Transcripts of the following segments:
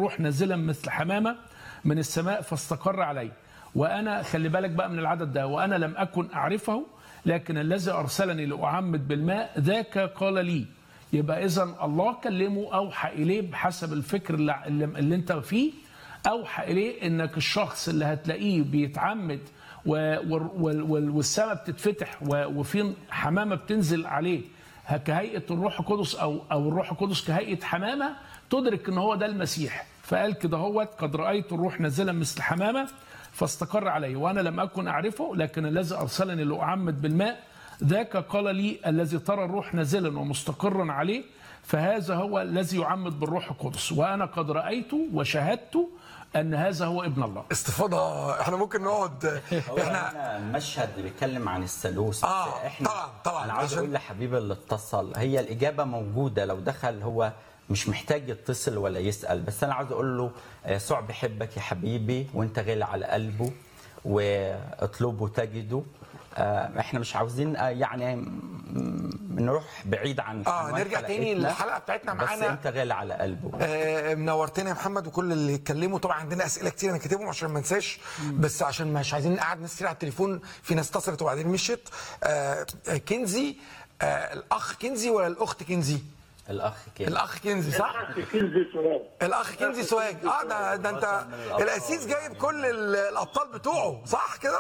الروح نازلا مثل حمامه من السماء فاستقر علي وانا خلي بالك بقى من العدد ده وانا لم اكن اعرفه لكن الذي ارسلني لاعمد بالماء ذاك قال لي يبقى اذا الله كلمه اوحى اليه بحسب الفكر اللي, اللي انت فيه اوحى اليه انك الشخص اللي هتلاقيه بيتعمد والسماء بتتفتح وفي حمامه بتنزل عليه كهيئه الروح القدس او او الروح القدس كهيئه حمامه تدرك ان هو ده المسيح فقال كده هوت قد رايت الروح نازلا مثل حمامه فاستقر عليه وانا لم اكن اعرفه لكن الذي ارسلني لاعمد بالماء ذاك قال لي الذي ترى الروح نازلا ومستقرا عليه فهذا هو الذي يعمد بالروح القدس وانا قد رايت وشاهدت ان هذا هو ابن الله استفاضه احنا ممكن نقعد احنا المشهد بيتكلم عن الثالوث آه احنا طبعا طبعا انا عاوز عشان- اقول لحبيبي اللي اتصل هي الاجابه موجوده لو دخل هو مش محتاج يتصل ولا يسال بس انا عاوز اقول له آه، يسوع بيحبك يا حبيبي وانت غالي على قلبه واطلبه تجده آه، احنا مش عاوزين آه، يعني م- نروح بعيد عن آه، عنوان نرجع تاني حلقتنا، للحلقة بتاعتنا بس معانا. انت غالي على قلبه آه، منورتنا يا محمد وكل اللي اتكلموا طبعا عندنا اسئله كتير انا كاتبهم عشان ما انساش بس عشان مش عايزين نقعد ناس كتير على التليفون في ناس اتصلت وبعدين مشيت آه، آه، كنزي آه، الاخ كنزي ولا الاخت كنزي؟ الاخ كده الاخ كنزي صح؟ كنزي سؤال الاخ كنزي سواج اه ده ده انت من الأبطال. الاسيس جايب كل ال- الابطال بتوعه صح كده؟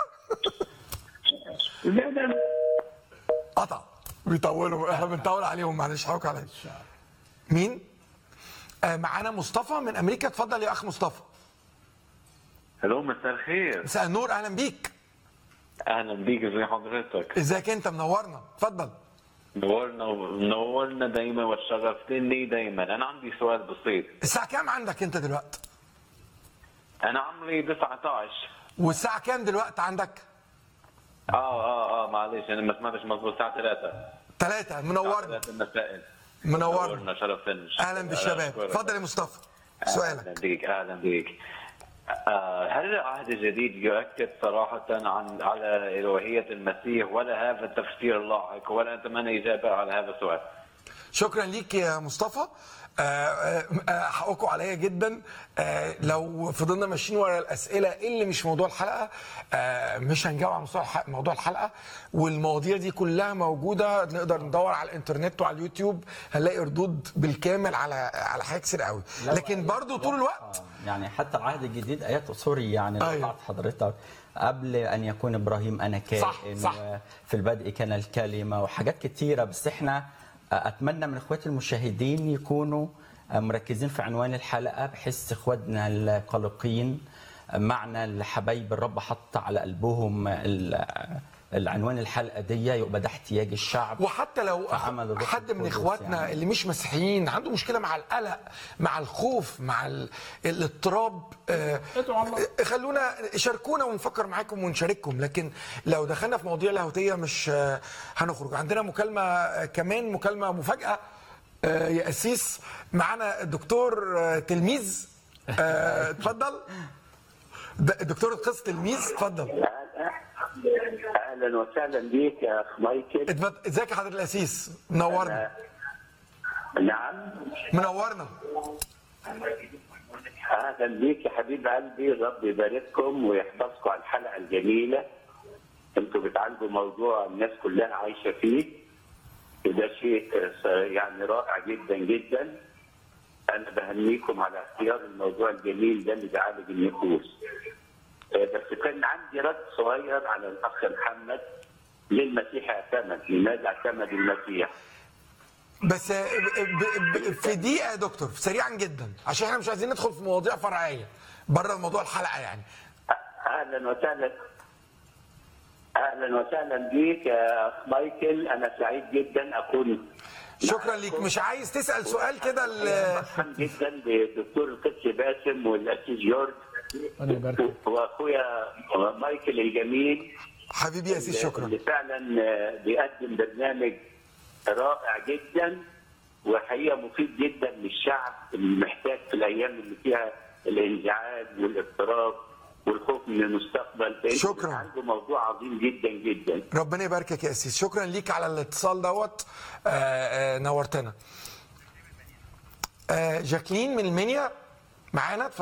لا لا قطع بيطولوا احنا بنطول عليهم معلش حقك عليا مين؟ آه معانا مصطفى من امريكا اتفضل يا اخ مصطفى الو مساء الخير مساء النور اهلا بيك اهلا بيك ازي حضرتك ازيك انت منورنا اتفضل نورنا نورنا دايما وشرفتني دايما انا عندي سؤال بسيط الساعه كام عندك انت دلوقتي انا عمري 19 والساعه كام دلوقتي عندك اه اه اه معلش انا ما سمعتش مظبوط الساعه 3 ثلاثة منورنا 3 المساء منورنا نورنا شرفتنا اهلا بالشباب اتفضل يا مصطفى اهلا سؤالك بيك اهلا بيك آه، هل العهد الجديد يؤكد صراحة عن على إلوهية المسيح ولا هذا التفسير اللاحق ولا أتمنى إجابة على هذا السؤال شكرا ليك يا مصطفى آه، آه، آه، حقكم عليا جدا آه، لو فضلنا ماشيين ورا الاسئله اللي مش موضوع الحلقه آه، مش هنجاوب على موضوع الح- موضوع الحلقه والمواضيع دي كلها موجوده نقدر ندور على الانترنت وعلى اليوتيوب هنلاقي ردود بالكامل على على حاجات كتير قوي لكن برضو طول الوقت يعني حتى العهد الجديد ايات سوري يعني لو أيوة. طلعت حضرتك قبل ان يكون ابراهيم انا كائن صح، صح. في البدء كان الكلمه وحاجات كتيره بس احنا اتمنى من اخواتي المشاهدين يكونوا مركزين في عنوان الحلقه بحيث اخواتنا القلقين معنى الحبايب الرب حط على قلبهم ال- العنوان الحلقه دي يبقى ده احتياج الشعب وحتى لو فعمل الروح حد من القدس اخواتنا يعني. اللي مش مسيحيين عنده مشكله مع القلق مع الخوف مع ال- الاضطراب آه، ادعوا الله. آه، خلونا شاركونا ونفكر معاكم ونشارككم لكن لو دخلنا في مواضيع لاهوتيه مش آه، هنخرج عندنا مكالمه آه، كمان مكالمه مفاجاه آه، يا اسيس معانا الدكتور آه، تلميذ آه، اتفضل د- الدكتور القس تلميذ اتفضل اهلا وسهلا بيك يا اخ مايكل اتفضل. ازيك يا حضره الاسيس منورنا نعم منورنا اهلا بيك يا حبيب قلبي رب يبارككم ويحفظكم على الحلقه الجميله انتوا بتعالجوا موضوع الناس كلها عايشه فيه وده شيء آه، يعني رائع جدا جدا انا بهنيكم على اختيار الموضوع الجميل ده اللي بيعالج النفوس آه، بس كان عندي رد صغير على الاخ محمد ليه المسيح اعتمد؟ لماذا اعتمد المسيح؟ بس ب- ب- ب- في دقيقة يا دكتور سريعا جدا عشان احنا مش عايزين ندخل في مواضيع فرعية بره الموضوع الحلقة يعني اهلا وسهلا اهلا وسهلا بيك يا اخ مايكل انا سعيد جدا اكون شكرا ليك مش عايز تسأل سؤال كده ال- فرحان جدا بالدكتور القدس باسم والاسيس جورج ربنا يبارك فيك. واخويا مايكل الجميل حبيبي يا سيدي شكرا اللي فعلا بيقدم برنامج رائع جدا وحقيقه مفيد جدا للشعب اللي محتاج في الايام اللي فيها الانزعاج والاضطراب والخوف من المستقبل فانتوا شكراً. بتعالجوا موضوع عظيم جدا جدا ربنا يباركك يا اسيس شكرا ليك على الاتصال دوت آه، آه، نورتنا آه، جاكلين من المنيا معانا